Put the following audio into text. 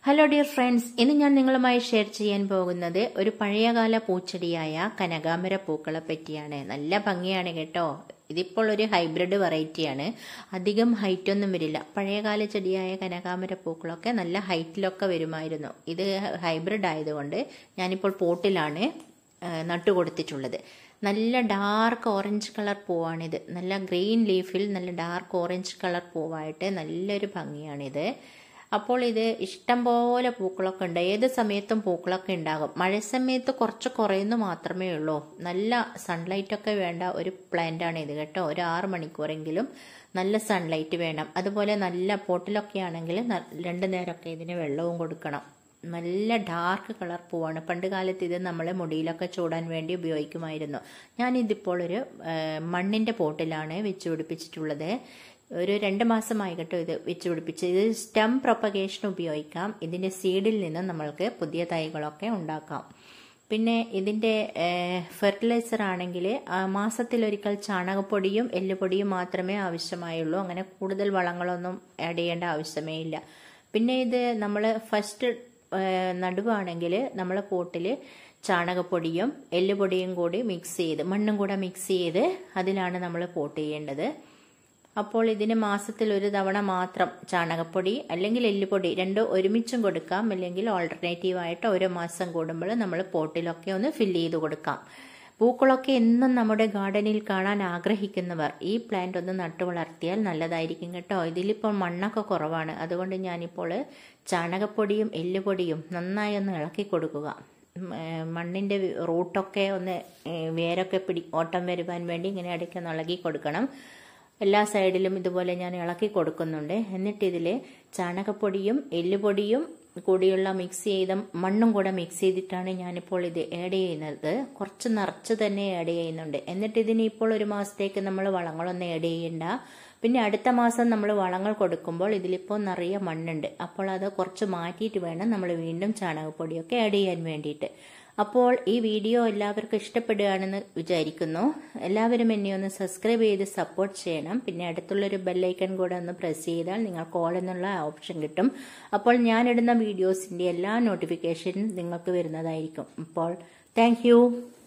hello dear friends ഇന്ന് ഞാൻ നിങ്ങളുമായി ഷെയർ ചെയ്യാൻ പോകുന്നത് ഒരു പഴയകാല പൂച്ചെടിയായ കനകാമര പൂക്കളെ പറ്റിയാണ് നല്ല ഭംഗിയാണ് കേട്ടോ ഇതിപ്പോൾ ഒരു ഹൈബ്രിഡ് വെറൈറ്റിയാണ് അധികം ഹൈറ്റ് ഒന്നും വരില്ല പഴയകാല ചെടിയായ കനകാമര പൂക്കളൊക്കെ നല്ല ഹൈറ്റിലൊക്കെ വരുമായിരുന്നു ഇത് ഹൈബ്രിഡ് ആയതുകൊണ്ട് ഞാനിപ്പോൾ പോട്ടിലാണ് നട്ടുകൊടുത്തിട്ടുള്ളത് നല്ല ഡാർക്ക് ഓറഞ്ച് കളർ പൂവാണിത് നല്ല ഗ്രീൻ ലീഫിൽ നല്ല ഡാർക്ക് ഓറഞ്ച് കളർ പൂവായിട്ട് നല്ലൊരു ഭംഗിയാണിത് അപ്പോൾ ഇത് ഇഷ്ടം പോലെ പൂക്കളൊക്കെ ഉണ്ട് ഏത് സമയത്തും പൂക്കളൊക്കെ ഉണ്ടാകും മഴ സമയത്ത് കുറച്ച് കുറയുന്നു മാത്രമേ ഉള്ളൂ നല്ല സൺലൈറ്റ് ഒക്കെ വേണ്ട ഒരു പ്ലാന്റ് ആണ് ഇത് കേട്ടോ ഒരു ആറ് മണിക്കൂറെങ്കിലും നല്ല സൺലൈറ്റ് വേണം അതുപോലെ നല്ല പോട്ടിലൊക്കെ ആണെങ്കിൽ രണ്ടു നേരമൊക്കെ ഇതിന് വെള്ളവും കൊടുക്കണം നല്ല ഡാർക്ക് കളർ പൂവാണ് പണ്ട് കാലത്ത് ഇത് നമ്മൾ മുടിയിലൊക്കെ ചൂടാൻ വേണ്ടി ഉപയോഗിക്കുമായിരുന്നു ഞാനിതിപ്പോൾ ഒരു മണ്ണിൻ്റെ പോട്ടിലാണ് വെച്ച് പിടിപ്പിച്ചിട്ടുള്ളത് ഒരു രണ്ട് മാസമായി കേട്ടോ ഇത് വെച്ച് പിടിപ്പിച്ച് ഇത് സ്റ്റം പ്രൊപ്പഗേഷൻ ഉപയോഗിക്കാം ഇതിൻ്റെ സീഡിൽ നിന്ന് നമ്മൾക്ക് പുതിയ തൈകളൊക്കെ ഉണ്ടാക്കാം പിന്നെ ഇതിൻ്റെ ഫെർട്ടിലൈസർ ആണെങ്കിൽ മാസത്തിലൊരിക്കൽ ചാണകപ്പൊടിയും എല്ലുപൊടിയും മാത്രമേ ആവശ്യമായുള്ളൂ അങ്ങനെ കൂടുതൽ വളങ്ങളൊന്നും ആഡ് ചെയ്യേണ്ട ആവശ്യമേ ഇല്ല പിന്നെ ഇത് നമ്മൾ ഫസ്റ്റ് നടുവാണെങ്കിൽ നമ്മളെ പോട്ടിൽ ചാണകപ്പൊടിയും എല്ലുപൊടിയും കൂടി മിക്സ് ചെയ്ത് മണ്ണും കൂടെ മിക്സ് ചെയ്ത് അതിലാണ് നമ്മൾ പോട്ട് ചെയ്യേണ്ടത് അപ്പോൾ ഇതിന് മാസത്തിൽ ഒരു തവണ മാത്രം ചാണകപ്പൊടി അല്ലെങ്കിൽ എല്ലുപൊടി രണ്ടും ഒരുമിച്ചും കൊടുക്കാം അല്ലെങ്കിൽ ഓൾട്ടർനേറ്റീവ് ആയിട്ട് ഓരോ മാസം കൂടുമ്പോൾ നമ്മൾ പോട്ടിലൊക്കെ ഒന്ന് ഫില്ല് ചെയ്ത് കൊടുക്കാം പൂക്കളൊക്കെ എന്നും നമ്മുടെ ഗാർഡനിൽ കാണാൻ ആഗ്രഹിക്കുന്നവർ ഈ പ്ലാന്റ് ഒന്ന് നട്ടു വളർത്തിയാൽ നല്ലതായിരിക്കും കേട്ടോ ഇതിലിപ്പോൾ മണ്ണൊക്കെ കുറവാണ് അതുകൊണ്ട് ഞാനിപ്പോൾ ചാണകപ്പൊടിയും എല്ലുപൊടിയും നന്നായി ഒന്ന് ഇളക്കി കൊടുക്കുക മണ്ണിൻ്റെ റൂട്ടൊക്കെ ഒന്ന് വേരൊക്കെ പിടി ഓട്ടം വരുവാൻ വേണ്ടി ഇങ്ങനെ ഇടയ്ക്ക് ഒന്ന് ഇളകി കൊടുക്കണം എല്ലാ സൈഡിലും ഇതുപോലെ ഞാൻ ഇളക്കി കൊടുക്കുന്നുണ്ട് എന്നിട്ട് ഇതിൽ ചാണകപ്പൊടിയും എല്ലുപൊടിയും കൂടിയുള്ള മിക്സ് ചെയ്ത മണ്ണും കൂടെ മിക്സ് ചെയ്തിട്ടാണ് ഞാനിപ്പോൾ ഇത് ആഡ് ചെയ്യുന്നത് കുറച്ച് നിറച്ച് തന്നെ ആഡ് ചെയ്യുന്നുണ്ട് എന്നിട്ട് ഇതിന് ഇപ്പോൾ ഒരു മാസത്തേക്ക് നമ്മൾ വളങ്ങളൊന്നും ആഡ് ചെയ്യണ്ട പിന്നെ അടുത്ത മാസം നമ്മൾ വളങ്ങൾ കൊടുക്കുമ്പോൾ ഇതിലിപ്പോൾ നിറയെ മണ്ണുണ്ട് അപ്പോൾ അത് കുറച്ച് മാറ്റിയിട്ട് വേണം നമ്മൾ വീണ്ടും ചാണകപ്പൊടിയൊക്കെ ആഡ് ചെയ്യാൻ വേണ്ടിയിട്ട് അപ്പോൾ ഈ വീഡിയോ എല്ലാവർക്കും ഇഷ്ടപ്പെടുകയാണെന്ന് വിചാരിക്കുന്നു എല്ലാവരും എന്നെ ഒന്ന് സബ്സ്ക്രൈബ് ചെയ്ത് സപ്പോർട്ട് ചെയ്യണം പിന്നെ അടുത്തുള്ളൊരു ബെല്ലൈക്കൺ കൂടെ ഒന്ന് പ്രസ് ചെയ്താൽ നിങ്ങൾക്ക് ഓൾ എന്നുള്ള ഓപ്ഷൻ കിട്ടും അപ്പോൾ ഞാനിടുന്ന വീഡിയോസിൻ്റെ എല്ലാ നോട്ടിഫിക്കേഷനും നിങ്ങൾക്ക് വരുന്നതായിരിക്കും അപ്പോൾ താങ്ക്